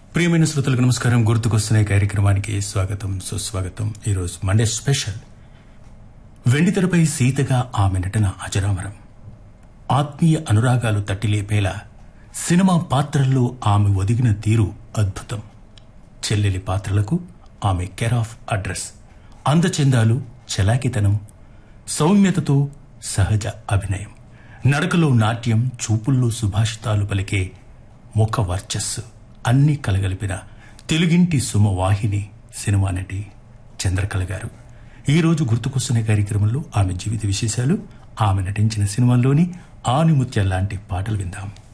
ప్రియమైన శ్రోతలకు నమస్కారం గుర్తుకొస్తున్న ఈ కార్యక్రమానికి స్వాగతం సుస్వాగతం ఈరోజు మండే స్పెషల్ వెండితెరపై సీతగా ఆమె నటన అజరామరం ఆత్మీయ అనురాగాలు తట్టిలేపేలా సినిమా పాత్రల్లో ఆమె ఒదిగిన తీరు అద్భుతం చెల్లెలి పాత్రలకు ఆమె కేర్ ఆఫ్ అడ్రస్ అందచందాలు చలాకితనం సౌమ్యతతో సహజ అభినయం నడకలో నాట్యం చూపుల్లో సుభాషితాలు పలికే ముఖ వర్చస్సు అన్నీ కలగలిపిన తెలుగింటి సుమవాహిని సినిమా నటి చంద్రకళ గారు ఈ రోజు గుర్తుకొస్తున్న కార్యక్రమంలో ఆమె జీవిత విశేషాలు ఆమె నటించిన సినిమాల్లోని ఆనిముత్యాల లాంటి పాటలు విందాం